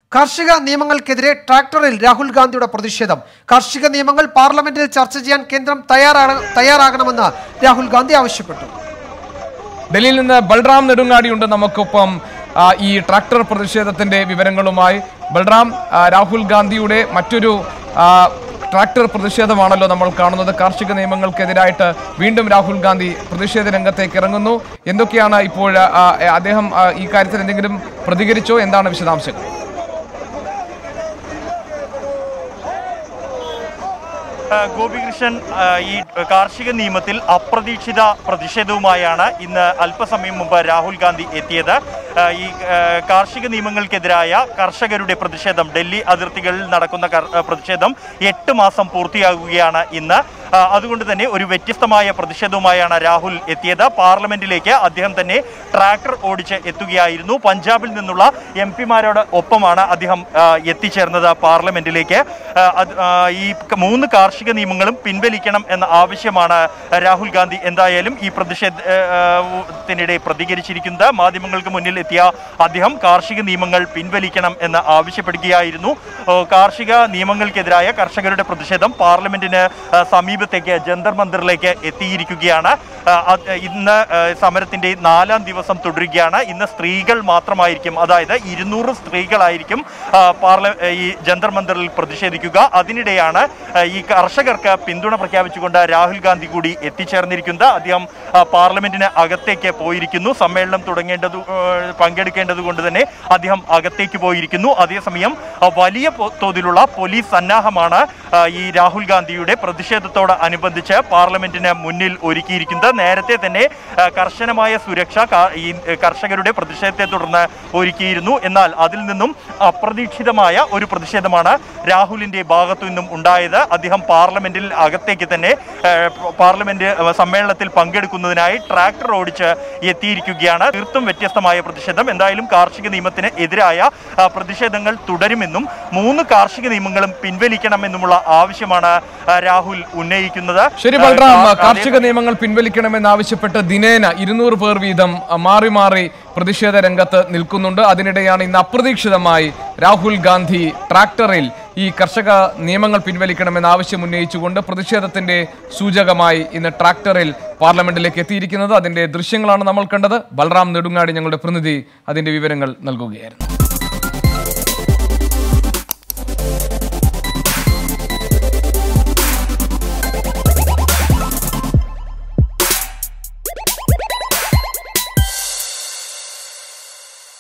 കാർഷിക നിയമങ്ങൾക്കെതിരെ ട്രാക്ടറിൽ രാഹുൽ ഗാന്ധിയുടെ പ്രതിഷേധം കാർഷിക നിയമങ്ങൾ പാർലമെന്റിൽ ചർച്ച ചെയ്യാൻ കേന്ദ്രം തയ്യാറാണ് തയ്യാറാകണമെന്ന് രാഹുൽ ഗാന്ധി ആവശ്യപ്പെട്ടു ഡൽഹിയിൽ നിന്ന് ബൽറാം നെടുങ്ങാടിയുണ്ട് നമുക്കൊപ്പം ആ, ഈ ട്രാക്ടർ പ്രതിഷേധത്തിന്റെ വിവരങ്ങളുമായി ബൽറാം ആ, രാഹുൽ ഗാന്ധിയുടെ മറ്റൊരു ആ, ട്രാക്ടർ പ്രതിഷേധമാണല്ലോ നമ്മൾ കാണുന്നത് കാർഷിക നിയമങ്ങൾക്കെതിരായിട്ട് വീണ്ടും രാഹുൽ ഗാന്ധി പ്രതിഷേധ രംഗത്തേക്ക് ഇറങ്ങുന്നു എന്തൊക്കെയാണ് ഇപ്പോൾ ആ, അദ്ദേഹം ആ, ഈ കാര്യത്തിൽ എന്തെങ്കിലും പ്രതികരിച്ചോ എന്താണ് വിശദാംശങ്ങൾ ആ, ഗോപികൃഷ്ണൻ ആ, ഈ കാർഷിക നിയമത്തിൽ അപ്രതീക്ഷിത പ്രതിഷേധവുമായാണ് ഇന്ന് അല്പസമയം മുമ്പ് രാഹുൽ ഗാന്ധി എത്തിയത് ആ, ഈ ആ, കാർഷിക നിയമങ്ങൾക്കെതിരായ കർഷകരുടെ പ്രതിഷേധം ഡൽഹി അതിർത്തികളിൽ നടക്കുന്ന കർ- ആ, പ്രതിഷേധം എട്ട് മാസം പൂർത്തിയാകുകയാണ് ഇന്ന് ആ, അതുകൊണ്ട് തന്നെ ഒരു വ്യത്യസ്തമായ പ്രതിഷേധവുമായാണ് രാഹുൽ എത്തിയത് പാർലമെന്റിലേക്ക് അദ്ദേഹം തന്നെ ട്രാക്ടർ ഓടിച്ച് എത്തുകയായിരുന്നു പഞ്ചാബിൽ നിന്നുള്ള എം പിമാരോട് ഒപ്പമാണ് അദ്ദേഹം ആ, എത്തിച്ചേർന്നത് പാർലമെന്റിലേക്ക് ആ, അത്, ആ, ഈ ക- മൂന്ന് കാർഷിക നിയമങ്ങളും പിൻവലിക്കണം എന്ന ആവശ്യമാണ് രാഹുൽ ഗാന്ധി എന്തായാലും ഈ പ്രതിഷേധത്തിനിടെ പ്രതികരിച്ചിരിക്കുന്നത് മാധ്യമങ്ങൾക്ക് മുന്നിൽ എത്തിയ അദ്ദേഹം കാർഷിക നിയമങ്ങൾ പിൻവലിക്കണം എന്ന് ആവശ്യപ്പെടുകയായിരുന്നു ഓ, കാർഷിക നിയമങ്ങൾക്കെതിരായ കർഷകരുടെ പ്രതിഷേധം പാർലമെന്റിന് ആ, സമീപത്തേക്ക് ജന്തർ മന്ദിറിലേക്ക് എത്തിയിരിക്കുകയാണ് ആ, അത് ഇന്ന് ആ, സമരത്തിന്റെ നാലാം ദിവസം തുടരുകയാണ് ഇന്ന് സ്ത്രീകൾ മാത്രമായിരിക്കും അതായത് ഇരുന്നൂറ് സ്ത്രീകളായിരിക്കും ആ, പാർല ഈ ജന്തർ മന്ദിറിൽ പ്രതിഷേധിക്കുക അതിനിടെയാണ് ആ, ഈ കർഷകർക്ക് പിന്തുണ പ്രഖ്യാപിച്ചുകൊണ്ട് രാഹുൽ ഗാന്ധി കൂടി എത്തിച്ചേർന്നിരിക്കുന്നത് അദ്ദേഹം ആ, പാർലമെന്റിന് അകത്തേക്ക് പോയിരിക്കുന്നു സമ്മേളനം തുടങ്ങേണ്ടത് ആ, പങ്കെടുക്കേണ്ടത് കൊണ്ട് തന്നെ അദ്ദേഹം അകത്തേക്ക് പോയിരിക്കുന്നു അതേസമയം ആ, വലിയ പോ- തോതിലുള്ള പോലീസ് സന്നാഹമാണ് ആ, ഈ രാഹുൽ ഗാന്ധിയുടെ പ്രതിഷേധത്തോട് അനുബന്ധിച്ച് പാർലമെന്റിന് മുന്നിൽ ഒരുക്കിയിരിക്കുന്നത് നേരത്തെ തന്നെ ആ, കർശനമായ സുരക്ഷ കാ- ഈ കർഷകരുടെ പ്രതിഷേധത്തെ തുടർന്ന് ഒരുക്കിയിരുന്നു എന്നാൽ അതിൽ നിന്നും അപ്രതീക്ഷിതമായ ഒരു പ്രതിഷേധമാണ് രാഹുലിന്റെ ഭാഗത്തു നിന്നും ഉണ്ടായത് അദ്ദേഹം പാർലമെന്റിൽ അകത്തേക്ക് തന്നെ ആ, പാർലമെന്റ് സമ്മേളനത്തിൽ പങ്കെടുക്കുന്നതിനായി ട്രാക്ടർ ഓടിച്ച് എത്തിയിരിക്കുകയാണ് തീർത്തും വ്യത്യസ്തമായ പ്രതിഷേധം എന്തായാലും കാർഷിക നിയമത്തിന് എതിരായ ആ, പ്രതിഷേധങ്ങൾ തുടരുമെന്നും മൂന്ന് കാർഷിക നിയമങ്ങളും പിൻവലിക്കണമെന്നുമുള്ള ആവശ്യമാണ് ആ, രാഹുൽ ഉന്നയിക്കുന്നത് ശരി ആ, ബൽറാം കാ- കാർഷിക നിയമങ്ങൾ പിൻവലിക്കണമെന്നാവശ്യപ്പെട്ട് ദിനേന ഇരുന്നൂറ് പേർ വീതം അ, മാറി മാറി പ്രതിഷേധ രംഗത്ത് നിൽക്കുന്നുണ്ട് അതിനിടെയാണ് ഇന്ന് അപ്രതീക്ഷിതമായി രാഹുൽ ഗാന്ധി ട്രാക്ടറിൽ ഈ കർഷക നിയമങ്ങൾ പിൻവലിക്കണമെന്ന് ആവശ്യം ഉന്നയിച്ചുകൊണ്ട് പ്രതിഷേധത്തിന്റെ സൂചകമായി ഇന്ന് ട്രാക്ടറിൽ പാർലമെന്റിലേക്ക് എത്തിയിരിക്കുന്നത് അതിന്റെ ദൃശ്യങ്ങളാണ് നമ്മൾ കണ്ടത് ബൽറാം നെടുങ്ങാടി ഞങ്ങളുടെ പ്രതിനിധി അതിന്റെ വിവരങ്ങൾ നൽകുകയായിരുന്നു